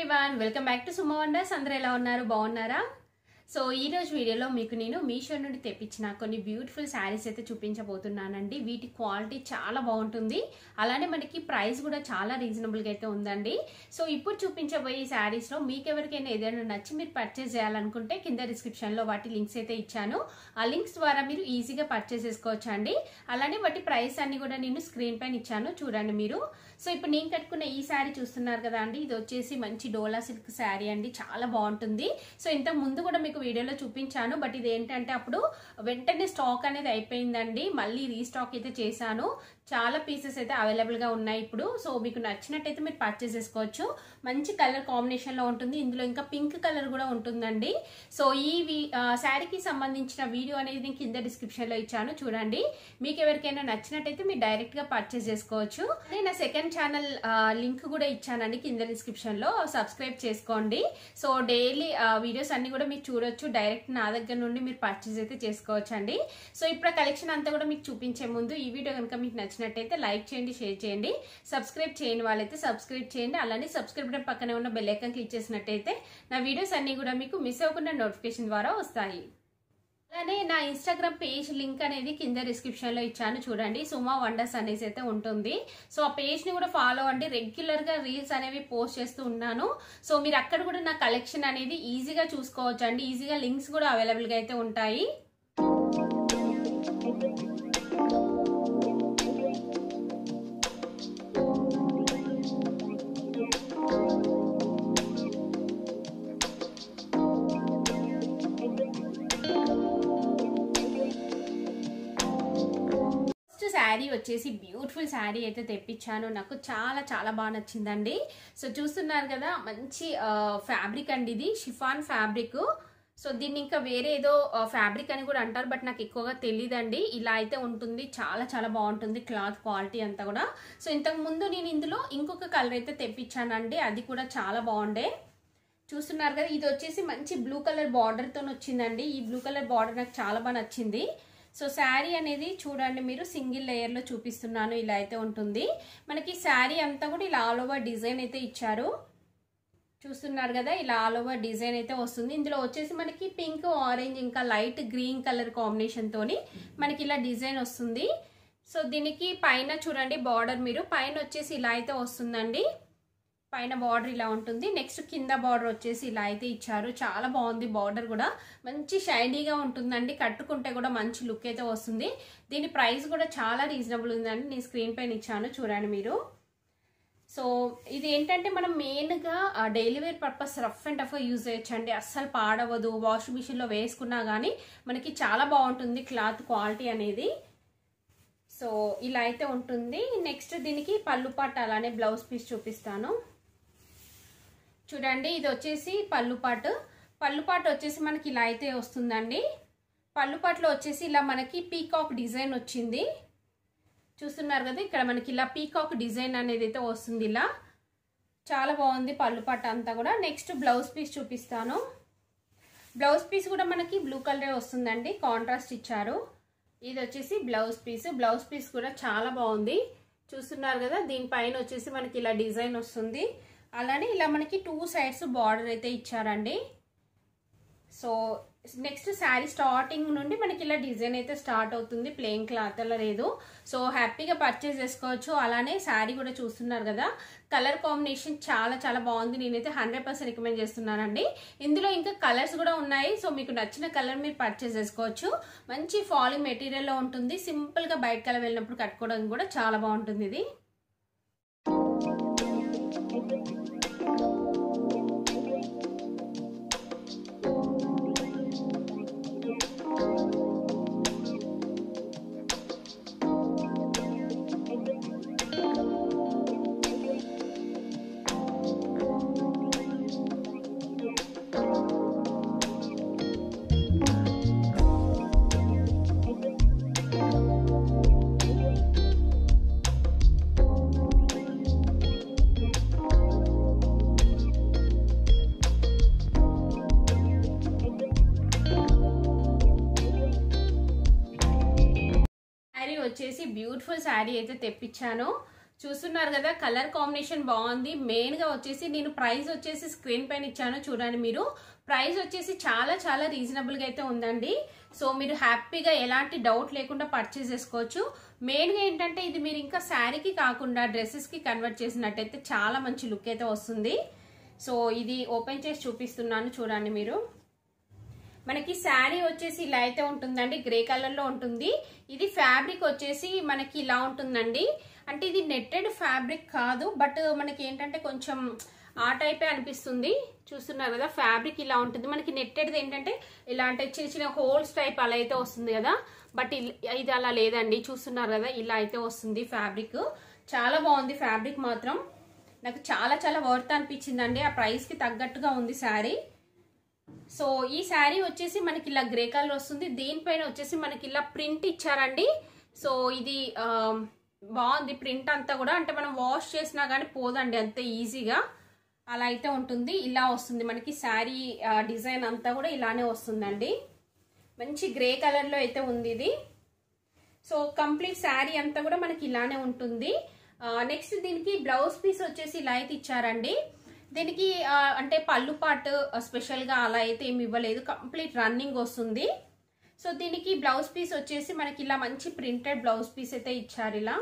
everyone welcome back to Suma wonders అందరూ ఎలా ఉన్నారు బాగున్నారా సో ఈ రోజు వీడియోలో మీకు నేను మీషో నుండి తెప్పించిన కొన్ని బ్యూటిఫుల్ శారీస్ అయితే చూపించబోతున్నానండి వీటి క్వాలిటీ చాలా బాగుంటుంది అలానే మనకి ప్రైస్ కూడా చాలా రీజనబుల్గా అయితే ఉందండి సో ఇప్పుడు చూపించబోయే ఈ శారీస్లో మీకు ఎవరికైనా ఏదైనా నచ్చి మీరు పర్చేస్ చేయాలనుకుంటే కింద డిస్క్రిప్షన్లో వాటి లింక్స్ అయితే ఇచ్చాను ఆ లింక్స్ ద్వారా మీరు ఈజీగా పర్చేస్ చేసుకోవచ్చు అండి అలానే వాటి ప్రైస్ అన్ని కూడా నేను స్క్రీన్ పైన ఇచ్చాను చూడండి మీరు సో ఇప్పుడు నేను కట్టుకున్న ఈ శారీ చూస్తున్నారు కదా అండి ఇది వచ్చేసి మంచి డోలా సిల్క్ శారీ అండి చాలా బాగుంటుంది సో ఇంతకు ముందు కూడా మీకు వీడియోలో చూపించాను బట్ ఇది ఏంటంటే అప్పుడు వెంటనే స్టాక్ అనేది అయిపోయిందండి మళ్ళీ రీస్టాక్ అయితే చేశాను చాలా పీసెస్ అయితే అవైలబుల్గా ఉన్నాయి ఇప్పుడు సో మీకు నచ్చినట్టయితే మీరు పర్చేస్ చేసుకోవచ్చు మంచి కలర్ కాంబినేషన్లో ఉంటుంది ఇందులో ఇంకా పింక్ కలర్ కూడా ఉంటుందండి సో ఈ శారీకి సంబంధించిన వీడియో అనేది నేను కింద డిస్క్రిప్షన్లో ఇచ్చాను చూడండి మీకు ఎవరికైనా నచ్చినట్టయితే మీరు డైరెక్ట్గా పర్చేస్ చేసుకోవచ్చు నేను నా సెకండ్ ఛానల్ లింక్ కూడా ఇచ్చానండి కింద డిస్క్రిప్షన్లో సబ్స్క్రైబ్ చేసుకోండి సో డైలీ వీడియోస్ అన్ని కూడా మీరు చూడొచ్చు డైరెక్ట్ నా దగ్గర నుండి మీరు పర్చేస్ అయితే చేసుకోవచ్చు అండి సో ఇప్పుడు కలెక్షన్ అంతా కూడా మీకు చూపించే ముందు ఈ వీడియో కనుక మీకు నచ్చినట్టయితే లైక్ చేయండి షేర్ చేయండి సబ్స్క్రైబ్ చేయని వాళ్ళైతే సబ్స్క్రైబ్ చేయండి అలానే సబ్స్క్రైబ్ బటన్ పక్కనే ఉన్న బెల్ ఐకాన్ క్లిక్ చేసినట్టయితే నా వీడియోస్ అన్ని కూడా మీకు మిస్ అవ్వకుండా నోటిఫికేషన్ ద్వారా వస్తాయి అలానే నా ఇన్స్టాగ్రామ్ పేజ్ లింక్ అనేది కింద డిస్క్రిప్షన్ లో ఇచ్చాను చూడండి సుమా వండర్స్ అనేసి అయితే ఉంటుంది సో ఆ పేజ్ ని కూడా ఫాలో అండి రెగ్యులర్ గా రీల్స్ అనేవి పోస్ట్ చేస్తూ ఉన్నాను సో మీరు అక్కడ కూడా నా కలెక్షన్ అనేది ఈజీగా చూసుకోవచ్చు అండి ఈజీగా లింక్స్ కూడా అవైలబుల్ గా అయితే ఉంటాయి శారీ వచ్చేసి బ్యూటిఫుల్ శారీ అయితే తెప్పించాను నాకు చాలా చాలా బాగా నచ్చిందండి సో చూస్తున్నారు కదా మంచి ఫ్యాబ్రిక్ అండి ఇది షిఫాన్ ఫ్యాబ్రిక్ సో దీన్ని ఇంకా వేరే ఏదో ఫ్యాబ్రిక్ అని కూడా అంటారు బట్ నాకు ఎక్కువగా తెలియదండి ఇలా అయితే ఉంటుంది చాలా చాలా బాగుంటుంది క్లాత్ క్వాలిటీ అంతా కూడా సో ఇంతకు ముందు నేను ఇందులో ఇంకొక కలర్ అయితే తెప్పించానండి అది కూడా చాలా బాగుండే చూస్తున్నారు కదా ఇది వచ్చేసి మంచి బ్లూ కలర్ బార్డర్తో వచ్చిందండి ఈ బ్లూ కలర్ బార్డర్ నాకు చాలా బాగా నచ్చింది సో శారీ అనేది చూడండి మీరు సింగిల్ లేయర్లో చూపిస్తున్నాను ఇలా అయితే ఉంటుంది మనకి శారీ అంతా కూడా ఇలా ఆల్ ఓవర్ డిజైన్ అయితే ఇచ్చారు చూస్తున్నారు కదా ఇలా ఆల్ ఓవర్ డిజైన్ అయితే వస్తుంది ఇందులో వచ్చేసి మనకి పింక్ ఆరెంజ్ ఇంకా లైట్ గ్రీన్ కలర్ కాంబినేషన్ తోని మనకి ఇలా డిజైన్ వస్తుంది సో దీనికి పైన చూడండి బార్డర్ మీరు పైన వచ్చేసి ఇలా అయితే వస్తుందండి పైన బార్డర్ ఇలా ఉంటుంది నెక్స్ట్ కింద బార్డర్ వచ్చేసి ఇలా అయితే ఇచ్చారు చాలా బాగుంది బార్డర్ కూడా మంచి షైనీగా ఉంటుందండి కట్టుకుంటే కూడా మంచి లుక్ అయితే వస్తుంది దీని ప్రైస్ కూడా చాలా రీజనబుల్ ఉందండి నేను స్క్రీన్ పైన ఇచ్చాను చూడండి మీరు సో ఇది ఏంటంటే మనం మెయిన్గా daily wear purpose rough and టఫ్గా యూజ్ చేయొచ్చండి అస్సలు పాడవదు వాషింగ్ మిషన్లో వేసుకున్నా కానీ మనకి చాలా బాగుంటుంది క్లాత్ క్వాలిటీ అనేది సో ఇలా అయితే ఉంటుంది నెక్స్ట్ దీనికి పళ్ళు పాట అలానే బ్లౌజ్ పీస్ చూపిస్తాను చూడండి ఇది వచ్చేసి పళ్ళుపాటు పళ్ళుపాటు వచ్చేసి మనకి ఇలా అయితే వస్తుందండి పళ్ళుపాట్లో వచ్చేసి ఇలా మనకి పీకాక్ డిజైన్ వచ్చింది చూస్తున్నారు కదా ఇక్కడ మనకి ఇలా పీకాక్ డిజైన్ అనేది అయితే వస్తుంది ఇలా చాలా బాగుంది పళ్ళుపాటు అంతా కూడా నెక్స్ట్ బ్లౌజ్ పీస్ చూపిస్తాను బ్లౌజ్ పీస్ కూడా మనకి బ్లూ కలర్ వస్తుందండి కాంట్రాస్ట్ ఇచ్చారు ఇది వచ్చేసి బ్లౌజ్ పీస్ బ్లౌజ్ పీస్ కూడా చాలా బాగుంది చూస్తున్నారు కదా దీనిపైన వచ్చేసి మనకి ఇలా డిజైన్ వస్తుంది అలానే ఇలా మనకి టూ సైడ్స్ బార్డర్ అయితే ఇచ్చారండి సో నెక్స్ట్ శారీ స్టార్టింగ్ నుండి మనకి ఇలా డిజైన్ అయితే స్టార్ట్ అవుతుంది ప్లెయిన్ క్లాత్ అలా లేదు సో హ్యాపీగా పర్చేస్ చేసుకోవచ్చు అలానే శారీ కూడా చూస్తున్నారు కదా కలర్ కాంబినేషన్ చాలా చాలా బాగుంది నేనైతే హండ్రెడ్ పర్సెంట్ రికమెండ్ చేస్తున్నానండి ఇందులో ఇంకా కలర్స్ కూడా ఉన్నాయి సో మీకు నచ్చిన కలర్ మీరు పర్చేస్ చేసుకోవచ్చు మంచి ఫాలింగ్ మెటీరియల్లో ఉంటుంది సింపుల్గా బయట కలర్ వెళ్ళినప్పుడు కట్టుకోవడానికి కూడా చాలా బాగుంటుంది ఇది వచ్చేసి బ్యూటిఫుల్ శారీ అయితే తెప్పించాను చూస్తున్నారు కదా కలర్ కాంబినేషన్ బాగుంది మెయిన్ గా వచ్చేసి నేను ప్రైస్ వచ్చేసి స్క్రీన్ పైన ఇచ్చాను చూడండి మీరు ప్రైస్ వచ్చేసి చాలా చాలా రీజనబుల్ గా అయితే ఉందండి సో మీరు హ్యాపీగా ఎలాంటి డౌట్ లేకుండా పర్చేస్ చేసుకోవచ్చు మెయిన్ గా ఏంటంటే ఇది మీరు ఇంకా శారీకి కాకుండా డ్రెస్సెస్ కి కన్వర్ట్ చేసినట్టయితే చాలా మంచి లుక్ అయితే వస్తుంది సో ఇది ఓపెన్ చేసి చూపిస్తున్నాను చూడండి మీరు మనకి శారీ వచ్చేసి ఇలా అయితే ఉంటుందండి గ్రే కలర్ లో ఉంటుంది ఇది ఫ్యాబ్రిక్ వచ్చేసి మనకి ఇలా ఉంటుందండి అంటే ఇది నెట్టెడ్ ఫ్యాబ్రిక్ కాదు బట్ మనకి ఏంటంటే కొంచెం ఆ టైపే అనిపిస్తుంది చూస్తున్నారు కదా ఫ్యాబ్రిక్ ఇలా ఉంటుంది మనకి నెట్టెడ్ది ఏంటంటే ఇలాంటి చిన్న చిన్న హోల్స్ టైప్ అలా అయితే వస్తుంది కదా బట్ ఇది అలా లేదండి చూస్తున్నారు కదా ఇలా అయితే వస్తుంది ఫ్యాబ్రిక్ చాలా బాగుంది ఫ్యాబ్రిక్ మాత్రం నాకు చాలా చాలా వర్త్ అనిపించిందండి ఆ ప్రైస్ కి తగ్గట్టుగా ఉంది శారీ సో ఈ శారీ వచ్చేసి మనకి ఇలా గ్రే కలర్ వస్తుంది దీనిపైన వచ్చేసి మనకి ఇలా ప్రింట్ ఇచ్చారండి సో ఇది బాగుంది ప్రింట్ అంతా కూడా అంటే మనం వాష్ చేసినా కానీ పోదండి అంత ఈజీగా అలా అయితే ఉంటుంది ఇలా వస్తుంది మనకి శారీ డిజైన్ అంతా కూడా ఇలానే వస్తుందండి మంచి గ్రే కలర్లో అయితే ఉంది ఇది సో కంప్లీట్ శారీ అంతా కూడా మనకి ఇలానే ఉంటుంది నెక్స్ట్ దీనికి బ్లౌజ్ పీస్ వచ్చేసి ఇలా అయితే ఇచ్చారండి దీనికి అంటే పళ్ళు పాటు స్పెషల్గా అలా అయితే ఏమి ఇవ్వలేదు కంప్లీట్ రన్నింగ్ వస్తుంది సో దీనికి బ్లౌజ్ పీస్ వచ్చేసి మనకి ఇలా మంచి ప్రింటెడ్ బ్లౌజ్ పీస్ అయితే ఇచ్చారు ఇలా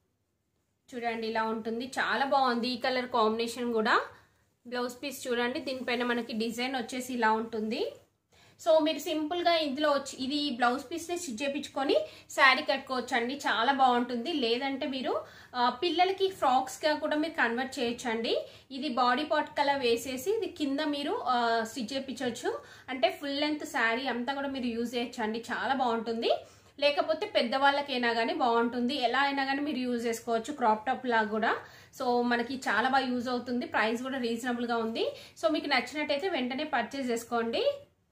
చూడండి ఇలా ఉంటుంది చాలా బాగుంది ఈ కలర్ కాంబినేషన్ కూడా బ్లౌజ్ పీస్ చూడండి దీనిపైన మనకి డిజైన్ వచ్చేసి ఇలా ఉంటుంది సో మీరు సింపుల్గా ఇందులో వచ్చి ఇది బ్లౌజ్ పీస్ని స్టిచ్ చేయించుకొని శారీ కట్టుకోవచ్చు అండి చాలా బాగుంటుంది లేదంటే మీరు పిల్లలకి ఫ్రాక్స్గా కూడా మీరు కన్వర్ట్ చేయొచ్చు అండి ఇది బాడీ పార్ట్ కలర్ వేసేసి ఇది కింద మీరు స్టిచ్ చేయించవచ్చు అంటే ఫుల్ లెంత్ శారీ అంతా కూడా మీరు యూజ్ చేయొచ్చు అండి చాలా బాగుంటుంది లేకపోతే పెద్దవాళ్ళకైనా కానీ బాగుంటుంది ఎలా అయినా కానీ మీరు యూజ్ చేసుకోవచ్చు క్రాప్ టాప్ లాగా కూడా సో మనకి చాలా బాగా యూజ్ అవుతుంది ప్రైస్ కూడా రీజనబుల్గా ఉంది సో మీకు నచ్చినట్టయితే వెంటనే పర్చేస్ చేసుకోండి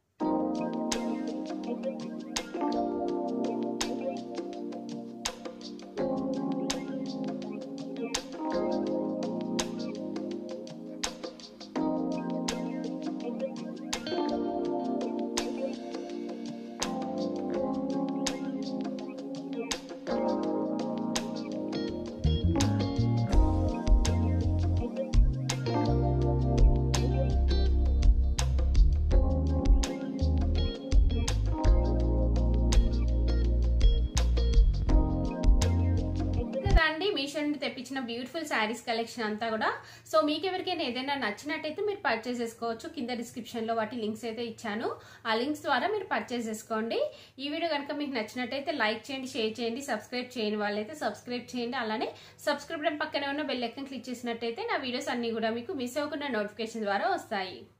అండి మీషో నుండి తెప్పించిన బ్యూటిఫుల్ శారీస్ కలెక్షన్ అంతా కూడా సో మీకు ఎవరికైనా ఏదైనా నచ్చినట్టయితే మీరు పర్చేస్ చేసుకోవచ్చు కింద డిస్క్రిప్షన్లో వాటి లింక్స్ అయితే ఇచ్చాను ఆ లింక్స్ ద్వారా మీరు పర్చేస్ చేసుకోండి ఈ వీడియో కనుక మీకు నచ్చినట్టయితే లైక్ చేయండి షేర్ చేయండి సబ్స్క్రైబ్ చేయని వాళ్ళైతే సబ్స్క్రైబ్ చేయండి అలానే సబ్స్క్రైబ్ పక్కనే ఉన్న బెల్ ఐకన్ క్లిక్ చేసినట్టయితే నా వీడియోస్ అన్ని కూడా మీకు మిస్ అవ్వకుండా నోటిఫికేషన్ ద్వారా వస్తాయి